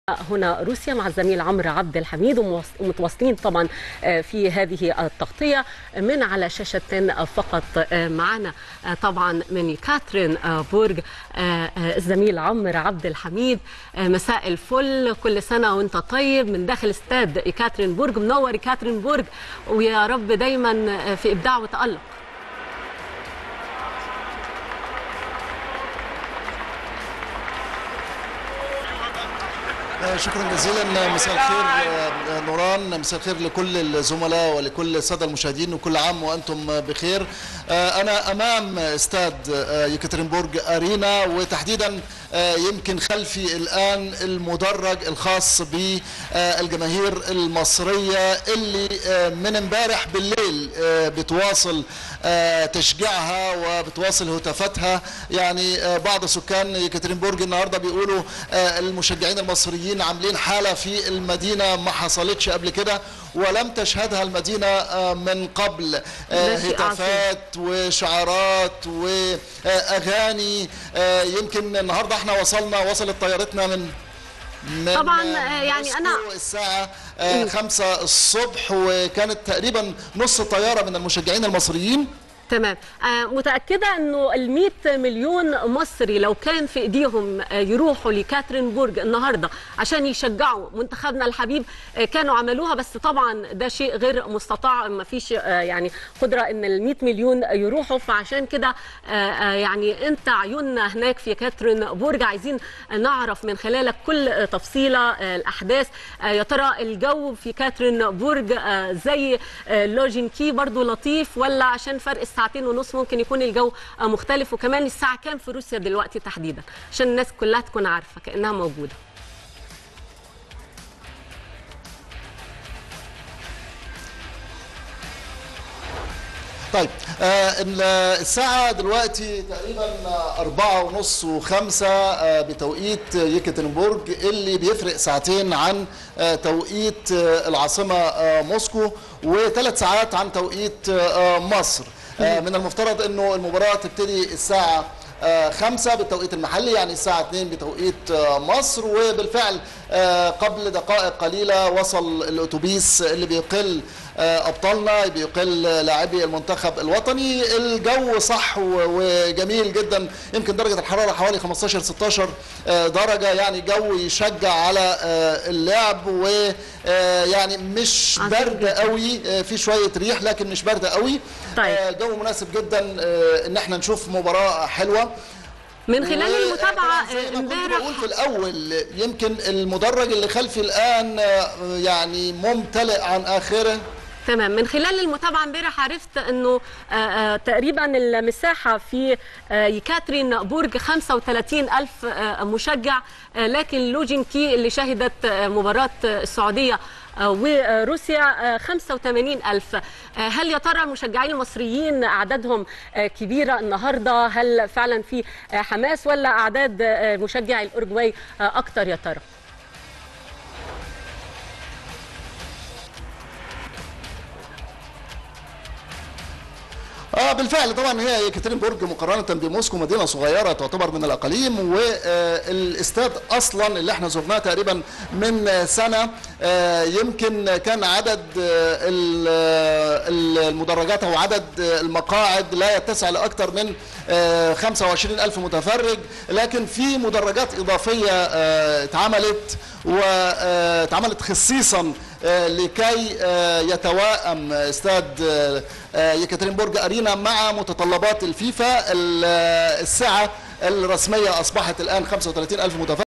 هنا روسيا مع الزميل عمرو عبد الحميد ومتواصلين طبعا في هذه التغطيه من على شاشه فقط معنا طبعا من كاترين بورج الزميل عمرو عبد الحميد مساء الفل كل سنه وانت طيب من داخل استاد كاترين بورج منور كاترين بورج ويا رب دايما في ابداع وتالق شكرا جزيلا مساء الخير نوران مساء الخير لكل الزملاء ولكل الساده المشاهدين وكل عام وانتم بخير انا امام استاد يكاترينبورج ارينا وتحديدا يمكن خلفي الان المدرج الخاص بالجماهير المصريه اللي من امبارح بالليل بتواصل تشجيعها وبتواصل هتافاتها يعني بعض سكان يكاترينبورج النهارده بيقولوا المشجعين المصريين عاملين حاله في المدينه ما حصلتش قبل كده ولم تشهدها المدينه من قبل هتافات وشعارات واغاني يمكن النهارده احنا وصلنا وصلت طيارتنا من من طبعا يعني انا الساعه خمسة الصبح وكانت تقريبا نص طياره من المشجعين المصريين تمام آه متأكدة أنه ال 100 مليون مصري لو كان في إيديهم آه يروحوا لكاترينبورج النهاردة عشان يشجعوا منتخبنا الحبيب آه كانوا عملوها بس طبعا ده شيء غير مستطاع ما فيش يعني قدرة أن ال 100 مليون يروحوا فعشان كده يعني أنت عيوننا هناك في كاترينبورج عايزين نعرف من خلالك كل تفصيلة الأحداث يا ترى الجو في كاترينبورج زي لوجينكي برضو لطيف ولا عشان فرق ساعتين ونص ممكن يكون الجو مختلف وكمان الساعة كام في روسيا دلوقتي تحديدا عشان الناس كلها تكون عارفة كأنها موجودة طيب آه الساعة دلوقتي تقريبا أربعة ونص وخمسة آه بتوقيت يكتنبورج اللي بيفرق ساعتين عن آه توقيت آه العاصمة آه موسكو وثلاث ساعات عن توقيت آه مصر آه من المفترض انه المباراة تبتدي الساعة آه خمسة بالتوقيت المحلي يعني الساعة 2 بتوقيت آه مصر وبالفعل آه قبل دقائق قليلة وصل الأتوبيس اللي بيقل أبطالنا بيقل لاعبي المنتخب الوطني الجو صح وجميل جدا يمكن درجة الحرارة حوالي 15 16 درجة يعني جو يشجع على اللعب ويعني مش برد قوي في شوية ريح لكن مش برد قوي طيب. الجو مناسب جدا ان احنا نشوف مباراة حلوة من خلال المتابعه امبارح بقول في الاول يمكن المدرج اللي خلفي الان يعني ممتلئ عن اخره تمام من خلال المتابعه امبارح عرفت انه آآ آآ تقريبا المساحه في يكاترين بورج 35 الف مشجع لكن لوجينكي اللي شهدت مباراه السعوديه وروسيا 85 ألف هل يا ترى المشجعين المصريين أعدادهم كبيرة النهاردة هل فعلا في حماس ولا أعداد مشجعي الأورجواي أكتر يا ترى اه بالفعل طبعا هي يكاترينبورج مقارنه بموسكو مدينه صغيره تعتبر من الاقاليم والاستاد اصلا اللي احنا زرناه تقريبا من سنه يمكن كان عدد المدرجات او عدد المقاعد لا يتسع لاكثر من 25 ألف متفرج لكن في مدرجات إضافية اتعملت واتعملت خصيصا لكي يتوائم استاد يكاترينبورج أرينا مع متطلبات الفيفا السعة الرسمية أصبحت الآن 35 ألف متفرج